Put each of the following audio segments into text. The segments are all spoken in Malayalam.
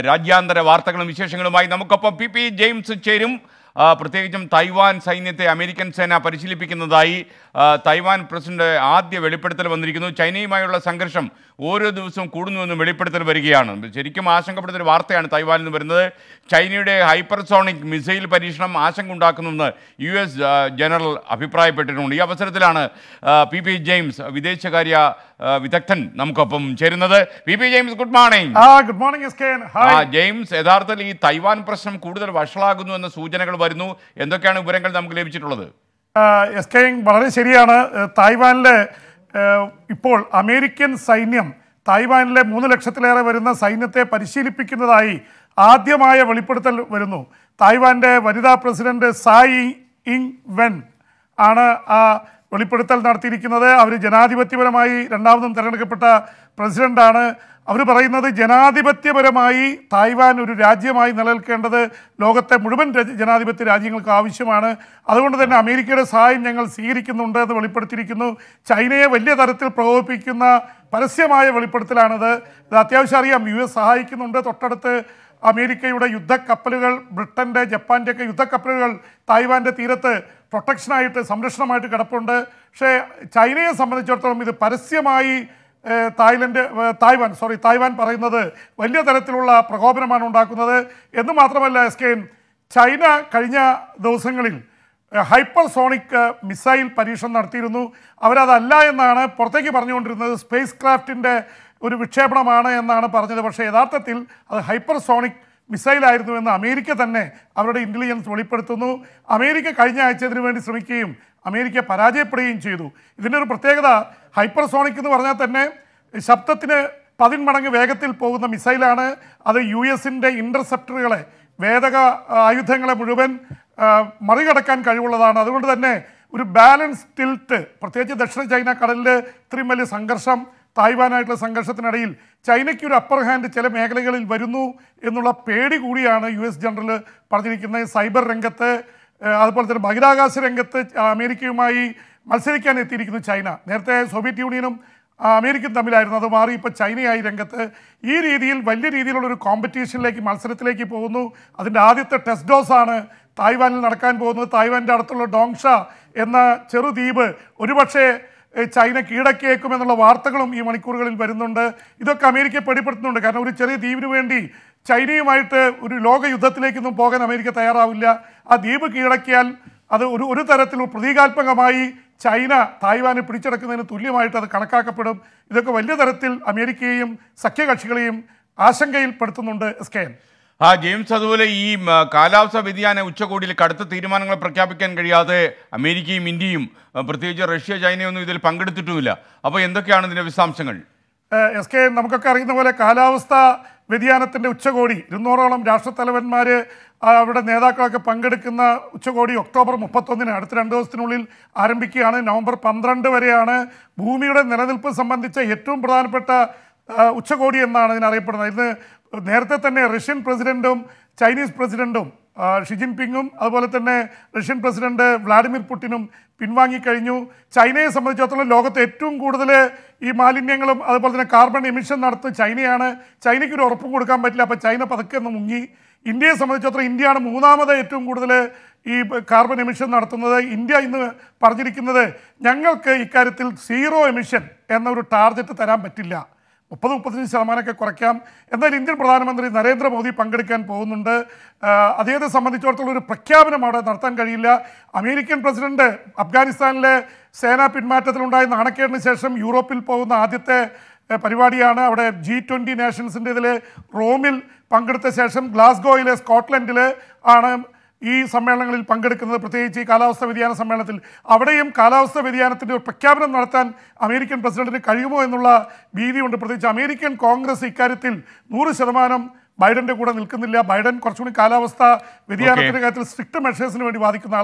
രാജ്യാന്തര വാർത്തകളും വിശേഷങ്ങളുമായി നമുക്കൊപ്പം പി പി ജെയിംസ് ചേരും ആ, പ്രത്യേകിച്ചും തൈവാൻ സൈന്യത്തെ അമേരിക്കൻ സേന പരിശീലിപ്പിക്കുന്നതായി ആ, തൈവാൻ പ്രസിഡന്റ് ആദ്യ വെളിപ്പെടുത്തൽ വന്നിരിക്കുന്നു ചൈനയുമായുള്ള സംഘർഷം ഓരോ ദിവസവും കൂടുന്നുവെന്നും വെളിപ്പെടുത്തൽ വരികയാണ് ശരിക്കും ആശങ്കപ്പെടുന്ന ഒരു വാർത്തയാണ് തൈവാനിൽ നിന്ന് വരുന്നത് ചൈനയുടെ ഹൈപ്പർസോണിക് മിസൈൽ പരീക്ഷണം ആശങ്ക ഉണ്ടാക്കുന്നുവെന്ന് യു എസ് ആ, ജനറൽ അഭിപ്രായപ്പെട്ടിട്ടുണ്ട് ഈ അവസരത്തിലാണ് ആ, പി പി ജെയിംസ് വിദേശകാര്യ ആ, വിദഗ്ധൻ നമുക്കൊപ്പം ചേരുന്നത് P P James good morning ആ ഗുഡ് മോർണിംഗ് എസ് കെ ആ ഹായ് ജെയിംസ് യഥാർത്ഥത്തിൽ ഈ തൈവാൻ പ്രശ്നം കൂടുതൽ വഷളാകുന്നു എന്ന സൂചനകൾ വരുന്നു എന്തൊക്കെയാണ് വിവരങ്ങൾ നമുക്ക് ലഭിച്ചിട്ടുള്ളത് എസ് കെ വളരെ ശരിയാണ് ഏഹ്, തായ്വാനിലെ ഏഹ്, ഇപ്പോൾ അമേരിക്കൻ സൈന്യം തായ്വാനിലെ മൂന്ന് ലക്ഷത്തിലേറെ വരുന്ന സൈന്യത്തെ പരിശീലിപ്പിക്കുന്നതായി ആദ്യമായ വെളിപ്പെടുത്തൽ വരുന്നു തായ്വാന്റെ വനിതാ പ്രസിഡന്റ് സായി ഇങ് വെൻ ആണ് ആ വെളിപ്പെടുത്തൽ നടത്തിയിരിക്കുന്നത് അവർ ജനാധിപത്യപരമായി രണ്ടാമതും തിരഞ്ഞെടുക്കപ്പെട്ട പ്രസിഡന്റാണ് അവർ പറയുന്നത് ജനാധിപത്യപരമായി തായ്വാൻ ഒരു രാജ്യമായി നിലനിൽക്കേണ്ടത് ലോകത്തെ മുഴുവൻ രാജ്യ- ജനാധിപത്യ രാജ്യങ്ങൾക്ക് ആവശ്യമാണ് അതുകൊണ്ട് തന്നെ അമേരിക്കയുടെ സഹായം ഞങ്ങൾ സ്വീകരിക്കുന്നുണ്ട് എന്ന് വെളിപ്പെടുത്തിയിരിക്കുന്നു ചൈനയെ വലിയ തരത്തിൽ പ്രകോപിപ്പിക്കുന്ന പരസ്യമായ വെളിപ്പെടുത്തലാണിത് ഇത് അത്യാവശ്യം അറിയാം യു എസ് സഹായിക്കുന്നുണ്ട് തൊട്ടടുത്ത് അമേരിക്കയുടെ യുദ്ധക്കപ്പലുകൾ ബ്രിട്ടൻ്റെ ജപ്പാൻ്റെ ഒക്കെ യുദ്ധക്കപ്പലുകൾ തായ്വാൻ്റെ തീരത്ത് പ്രൊട്ടക്ഷനായിട്ട് സംരക്ഷണമായിട്ട് കിടപ്പുണ്ട് പക്ഷേ ചൈനയെ സംബന്ധിച്ചിടത്തോളം ഇത് പരസ്യമായി ഏഹ്, തായ്ലൻഡ് ഏഹ്, തായ്വാൻ സോറി തായ്വാൻ പറയുന്നത് വലിയ തരത്തിലുള്ള പ്രകോപനമാണ് ഉണ്ടാക്കുന്നത് എന്ന് മാത്രമല്ല എസ് കെ ചൈന കഴിഞ്ഞ ദിവസങ്ങളിൽ ഹൈപ്പർസോണിക് മിസൈൽ പരീക്ഷണം നടത്തിയിരുന്നു അവരതല്ല എന്നാണ് പുറത്തേക്ക് പറഞ്ഞുകൊണ്ടിരുന്നത് സ്പേസ് ക്രാഫ്റ്റിൻ്റെ ഒരു വിക്ഷേപണമാണ് എന്നാണ് പറഞ്ഞത് പക്ഷേ യഥാർത്ഥത്തിൽ അത് ഹൈപ്പർസോണിക് മിസൈലായിരുന്നു എന്ന് അമേരിക്ക തന്നെ അവരുടെ ഇൻ്റലിജൻസ് വെളിപ്പെടുത്തുന്നു അമേരിക്ക കഴിഞ്ഞ ആഴ്ച ഇതിനു വേണ്ടി ശ്രമിക്കുകയും അമേരിക്ക പരാജയപ്പെടുകയും ചെയ്തു ഇതിൻ്റെ ഒരു പ്രത്യേകത ഹൈപ്പർസോണിക് എന്ന് പറഞ്ഞാൽ തന്നെ ശബ്ദത്തിന് പതിന്മടങ്ങ് വേഗത്തിൽ പോകുന്ന മിസൈലാണ് അത് യു എസിൻ്റെ ഇൻ്റർസെപ്റ്ററുകളെ വേദക ആ, ആയുധങ്ങളെ മുഴുവൻ ആ, മറികടക്കാൻ കഴിവുള്ളതാണ് അതുകൊണ്ട് തന്നെ ഒരു ബാലൻസ് ടിൽറ്റ് പ്രത്യേകിച്ച് ദക്ഷിണ ചൈന കടലിൽ ഇത്രയും വലിയ സംഘർഷം തായ്വാനായിട്ടുള്ള സംഘർഷത്തിനിടയിൽ ചൈനയ്ക്ക് ഒരു അപ്പർ ഹാൻഡ് ചില മേഖലകളിൽ വരുന്നു എന്നുള്ള പേടി കൂടിയാണ് യു എസ് ജനറൽ പറഞ്ഞിരിക്കുന്നത് സൈബർ രംഗത്ത് ഏഹ് അതുപോലെ തന്നെ ബഹിരാകാശ രംഗത്ത് അമേരിക്കയുമായി മത്സരിക്കാൻ എത്തിയിരിക്കുന്നു ചൈന നേരത്തെ സോവിയറ്റ് യൂണിയനും ആ, അമേരിക്കയും തമ്മിലായിരുന്നു അത് മാറി ഇപ്പോൾ ചൈനയായി രംഗത്ത് ഈ രീതിയിൽ വലിയ രീതിയിലുള്ള ഒരു കോമ്പറ്റീഷനിലേക്ക് മത്സരത്തിലേക്ക് പോകുന്നു അതിൻ്റെ ആദ്യത്തെ ടെസ്റ്റ് ഡോസ് ആണ് തായ്വാനിൽ നടക്കാൻ പോകുന്നത് തായ്വാൻ്റെ അടുത്തുള്ള ഡോങ്ഷ എന്ന ചെറുദ്വീപ് ഒരുപക്ഷെ ഏഹ് ചൈന കീഴടക്കിയേക്കും എന്നുള്ള വാർത്തകളും ഈ മണിക്കൂറുകളിൽ വരുന്നുണ്ട് ഇതൊക്കെ അമേരിക്കയെ പേടിപ്പെടുത്തുന്നുണ്ട് കാരണം ഒരു ചെറിയ ദ്വീപിന് വേണ്ടി ചൈനയുമായിട്ട് ഒരു ലോക യുദ്ധത്തിലേക്കൊന്നും പോകാൻ അമേരിക്ക തയ്യാറാവില്ല ആ ദ്വീപ് കീഴടക്കിയാൽ അത് ഒരു ഒരു തരത്തിലും പ്രതീകാത്മകമായി ചൈന തായ്വാനെ പിടിച്ചെടുക്കുന്നതിന് തുല്യമായിട്ട് അത് കണക്കാക്കപ്പെടും ഇതൊക്കെ വലിയ തരത്തിൽ അമേരിക്കയെയും സഖ്യകക്ഷികളെയും ആശങ്കയിൽപ്പെടുത്തുന്നുണ്ട് എസ് കെ എൻ ആ ജെയിംസ് അതുപോലെ ഈ ഉം, കാലാവസ്ഥാ വ്യതിയാന ഉച്ചകോടിയിൽ കടുത്ത തീരുമാനങ്ങൾ പ്രഖ്യാപിക്കാൻ കഴിയാതെ അമേരിക്കയും ഇന്ത്യയും ആ, പ്രത്യേകിച്ച് റഷ്യ ചൈനയൊന്നും ഇതിൽ പങ്കെടുത്തിട്ടുമില്ല അപ്പോൾ എന്തൊക്കെയാണ് ഇതിൻ്റെ വിശദാംശങ്ങൾ ഏഹ് എസ് കെ നമുക്കൊക്കെ അറിയുന്ന പോലെ കാലാവസ്ഥ വ്യതിയാനത്തിൻ്റെ ഉച്ചകോടി ഇരുന്നൂറോളം രാഷ്ട്രത്തലവന്മാർ അവരുടെ നേതാക്കളൊക്കെ പങ്കെടുക്കുന്ന ഉച്ചകോടി ഒക്ടോബർ മുപ്പത്തൊന്നിന് അടുത്ത രണ്ട് ദിവസത്തിനുള്ളിൽ ആരംഭിക്കുകയാണ് നവംബർ പന്ത്രണ്ട് വരെയാണ് ഭൂമിയുടെ നിലനിൽപ്പ് സംബന്ധിച്ച ഏറ്റവും പ്രധാനപ്പെട്ട ആ, ഉച്ചകോടി എന്നാണ് ഇതിനറിയപ്പെടുന്നത് ഇന്ന് നേരത്തെ തന്നെ റഷ്യൻ പ്രസിഡന്റും ചൈനീസ് പ്രസിഡന്റും ആ, ഷി ജിൻപിങ്ങും അതുപോലെ തന്നെ റഷ്യൻ പ്രസിഡന്റ് വ്ളാഡിമിർ പുടിനും പിൻവാങ്ങിക്കഴിഞ്ഞു ചൈനയെ സംബന്ധിച്ചിടത്തോളം ലോകത്ത് ഏറ്റവും കൂടുതൽ ഈ മാലിന്യങ്ങളും അതുപോലെ തന്നെ കാർബൺ എമിഷൻ നടത്തുന്ന ചൈനയാണ് ചൈനയ്ക്ക് ഒരു ഉറപ്പും കൊടുക്കാൻ പറ്റില്ല അപ്പോൾ ചൈന പതുക്കെ ഒന്ന് മുങ്ങി ഇന്ത്യയെ സംബന്ധിച്ചിടത്തോളം ഇന്ത്യയാണ് മൂന്നാമത് ഏറ്റവും കൂടുതൽ ഈ കാർബൺ എമിഷൻ നടത്തുന്നത് ഇന്ത്യ ഇന്ന് പറഞ്ഞിരിക്കുന്നത് ഞങ്ങൾക്ക് ഇക്കാര്യത്തിൽ സീറോ എമിഷൻ എന്നൊരു ടാർഗറ്റ് തരാൻ പറ്റില്ല മുപ്പത് മുപ്പത്തഞ്ച് ശതമാനമൊക്കെ കുറയ്ക്കാം എന്നാൽ ഇന്ത്യൻ പ്രധാനമന്ത്രി നരേന്ദ്രമോദി പങ്കെടുക്കാൻ പോകുന്നുണ്ട് ആ, അദ്ദേഹത്തെ സംബന്ധിച്ചിടത്തോളം ഒരു പ്രഖ്യാപനം അവിടെ നടത്താൻ കഴിയില്ല അമേരിക്കൻ പ്രസിഡന്റ് അഫ്ഗാനിസ്ഥാനിലെ സേനാ പിന്മാറ്റത്തിലുണ്ടായ നാണക്കേടിന് ശേഷം യൂറോപ്പിൽ പോകുന്ന ആദ്യത്തെ ഏ, പരിപാടിയാണ് അവിടെ ജി ട്വൻ്റി നാഷൻസിൻ്റെ ഇതിൽ റോമിൽ പങ്കെടുത്ത ശേഷം ഗ്ലാസ്ഗോയിലെ സ്കോട്ട്ലൻഡിൽ ആണ് ഈ സമ്മേളനങ്ങളിൽ പങ്കെടുക്കുന്നത് പ്രത്യേകിച്ച് ഈ കാലാവസ്ഥ വ്യതിയാന സമ്മേളനത്തിൽ അവിടെയും കാലാവസ്ഥ വ്യതിയാനത്തിൻ്റെ ഒരു പ്രഖ്യാപനം നടത്താൻ അമേരിക്കൻ പ്രസിഡന്റിന് കഴിയുമോ എന്നുള്ള ഭീതിയുണ്ട് പ്രത്യേകിച്ച് അമേരിക്കൻ കോൺഗ്രസ് ഇക്കാര്യത്തിൽ നൂറ് ശതമാനം ബൈഡന്റെ കൂടെ നിൽക്കുന്നില്ല ബൈഡൻ കുറച്ചുകൂടി കാലാവസ്ഥ വ്യതിയാനത്തിന്റെ കാര്യത്തിൽ സ്ട്രിക്റ്റ് മെഷേഴ്സിന് വേണ്ടി വാദിക്കുന്ന ആളാണ്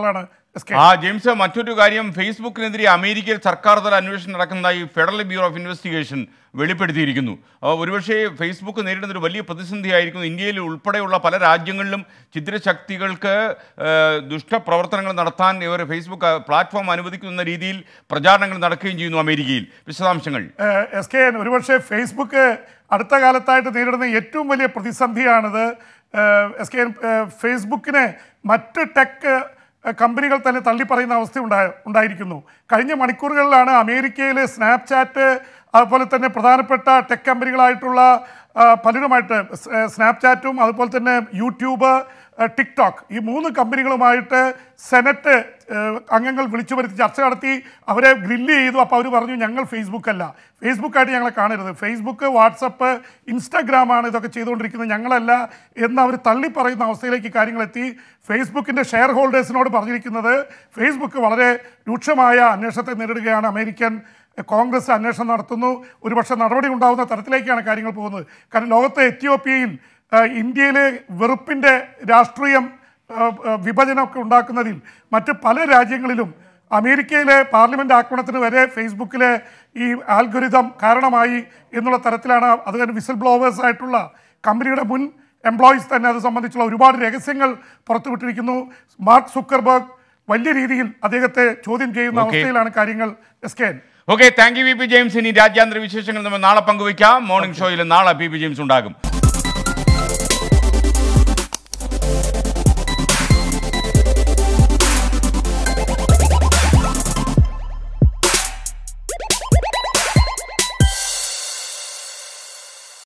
എസ് കെ ആ ജെയിംസ് മറ്റൊരു കാര്യം ഫേസ്ബുക്കിനെതിരെ അമേരിക്കയിൽ സർക്കാർ തല അന്വേഷണം നടക്കുന്നതായി ഫെഡറൽ ബ്യൂറോ ഓഫ് ഇൻവെസ്റ്റിഗേഷൻ വെളിപ്പെടുത്തിയിരിക്കുന്നു ആ, ഒരുപക്ഷേ ഫേസ്ബുക്ക് നേരിടുന്ന ഒരു വലിയ പ്രതിസന്ധിയായിരിക്കുന്നു ഇന്ത്യയിൽ ഉൾപ്പെടെയുള്ള പല രാജ്യങ്ങളിലും ചിത്രശക്തികൾക്ക് ആ, ദുഷ്ടപ്രവർത്തനങ്ങൾ നടത്താൻ ഇവർ ഫേസ്ബുക്ക് പ്ലാറ്റ്ഫോം അനുവദിക്കുന്ന രീതിയിൽ പ്രചാരണങ്ങൾ നടക്കുകയും ചെയ്യുന്നു അമേരിക്കയിൽ വിശദാംശങ്ങൾ ഏഹ് എസ് കെ എൻ ഒരുപക്ഷെ ഫേസ്ബുക്ക് അടുത്ത കാലത്തായിട്ട് നേരിടുന്ന ഏറ്റവും വലിയ പ്രതിസന്ധിയാണിത് ഏഹ് എസ് കെ എൻ ഏഹ് ഫേസ്ബുക്കിനെ മറ്റ് ടെക് കമ്പനികൾ തന്നെ തള്ളിപ്പറയുന്ന അവസ്ഥ ഉണ്ടായ ഉണ്ടായിരിക്കുന്നു കഴിഞ്ഞ മണിക്കൂറുകളിലാണ് അമേരിക്കയിലെ സ്നാപ്ചാറ്റ് അതുപോലെ തന്നെ പ്രധാനപ്പെട്ട ടെക് കമ്പനികളായിട്ടുള്ള ആ, പലരുമായിട്ട് സ്- ഏഹ് സ്നാപ്ചാറ്റും അതുപോലെ തന്നെ യൂട്യൂബ് ഏഹ് ടിക്ടോക്ക് ഈ മൂന്ന് കമ്പനികളുമായിട്ട് സെനറ്റ് ഏഹ് അംഗങ്ങൾ വിളിച്ചു വരുത്തി ചർച്ച നടത്തി അവരെ ഗ്രില്ല് ചെയ്തു അപ്പോൾ അവർ പറഞ്ഞു ഞങ്ങൾ ഫേസ്ബുക്ക് അല്ല ഫേസ്ബുക്കായിട്ട് ഞങ്ങളെ കാണരുത് ഫേസ്ബുക്ക് വാട്സപ്പ് ഇൻസ്റ്റാഗ്രാമാണ് ഇതൊക്കെ ചെയ്തുകൊണ്ടിരിക്കുന്നത് ഞങ്ങളല്ല എന്ന് അവർ തള്ളി പറയുന്ന അവസ്ഥയിലേക്ക് കാര്യങ്ങൾ എത്തി ഫേസ്ബുക്കിൻ്റെ ഷെയർ ഹോൾഡേഴ്സിനോട് പറഞ്ഞിരിക്കുന്നത് ഫേസ്ബുക്ക് വളരെ രൂക്ഷമായ അന്വേഷണത്തെ നേരിടുകയാണ് അമേരിക്കൻ കോൺഗ്രസ് അന്വേഷണം നടത്തുന്നു ഒരുപക്ഷെ നടപടി ഉണ്ടാകുന്ന തരത്തിലേക്കാണ് കാര്യങ്ങൾ പോകുന്നത് കാരണം ലോകത്തെ എത്യോപ്യയിൽ ആ, ഇന്ത്യയിലെ വെറുപ്പിൻ്റെ രാഷ്ട്രീയം ആ, ആ, വിഭജനമൊക്കെ ഉണ്ടാക്കുന്നതിൽ മറ്റ് പല രാജ്യങ്ങളിലും അമേരിക്കയിലെ പാർലമെന്റ് ആക്രമണത്തിന് വരെ ഫേസ്ബുക്കിലെ ഈ ആൽഗുരിതം കാരണമായി എന്നുള്ള തരത്തിലാണ് അത് തന്നെ വിസിൽ ബ്ലോവേഴ്സ് ആയിട്ടുള്ള കമ്പനിയുടെ മുൻ എംപ്ലോയീസ് തന്നെ അത് സംബന്ധിച്ചുള്ള ഒരുപാട് രഹസ്യങ്ങൾ പുറത്തുവിട്ടിരിക്കുന്നു മാർക്ക് സുക്കർബർഗ് വലിയ രീതിയിൽ അദ്ദേഹത്തെ ചോദ്യം ചെയ്യുന്ന Okay. അവസ്ഥയിലാണ് കാര്യങ്ങൾ S K N okay thank you V P James ഇനി രാജ്യാന്തര വിശേഷങ്ങൾ നമ്മൾ നാളെ പങ്കുവയ്ക്കാം മോർണിംഗ് ഷോയിൽ നാളെ പി പി ജെയിംസ് ഉണ്ടാകും